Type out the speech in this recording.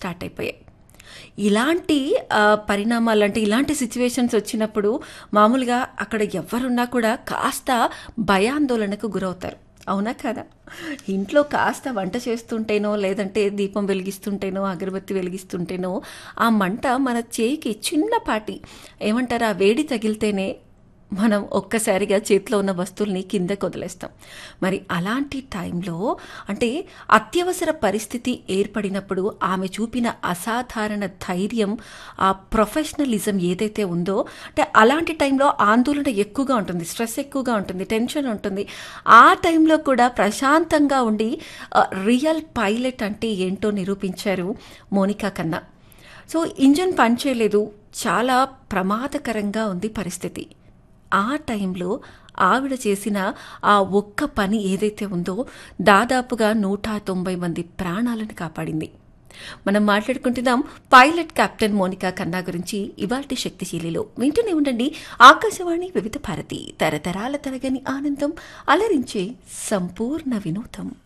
start అయిపోయాయి ఇలాంటి ఆ, పరిణామాలు అంటే ఇలాంటి సిచ్యువేషన్స్ వచ్చినప్పుడు మామూలుగా అక్కడ ఎవరున్నా కూడా కాస్త భయాందోళనకు గురవుతారు అవునా కదా ఇంట్లో కాస్త వంట చేస్తుంటేనో లేదంటే దీపం వెలిగిస్తుంటేనో అగరబత్తి వెలిగిస్తుంటేనో ఆ మంట మన చేయికి చిన్నపాటి ఏమంటారు ఆ వేడి తగిలితేనే మనం ఒక్కసారిగా చేతిలో ఉన్న వస్తువుల్ని కిందకు వదిలేస్తాం మరి అలాంటి టైంలో అంటే అత్యవసర పరిస్థితి ఏర్పడినప్పుడు ఆమె చూపిన అసాధారణ ధైర్యం ఆ ప్రొఫెషనలిజం ఏదైతే ఉందో అంటే అలాంటి టైంలో ఆందోళన ఎక్కువగా ఉంటుంది స్ట్రెస్ ఎక్కువగా ఉంటుంది టెన్షన్ ఉంటుంది ఆ టైంలో కూడా ప్రశాంతంగా ఉండి ఆ, రియల్ పైలట్ అంటే ఏంటో నిరూపించారు మోనికా కన్నా సో ఇంజన్ పనిచేయలేదు చాలా ప్రమాదకరంగా ఉంది పరిస్థితి ఆ టైంలో ఆవిడ చేసిన ఆ ఒక్క పని ఏదైతే ఉందో దాదాపుగా నూట తొంభై మంది ప్రాణాలను కాపాడింది మనం మాట్లాడుకుంటున్నాం పైలట్ కెప్టెన్ మోనికా కన్నా గురించి ఇవాల్టి శక్తిశీలిలో వింటూనే ఉండండి ఆకాశవాణి వివిధ భారతి తరతరాల తరగని ఆనందం అలరించే సంపూర్ణ వినోదం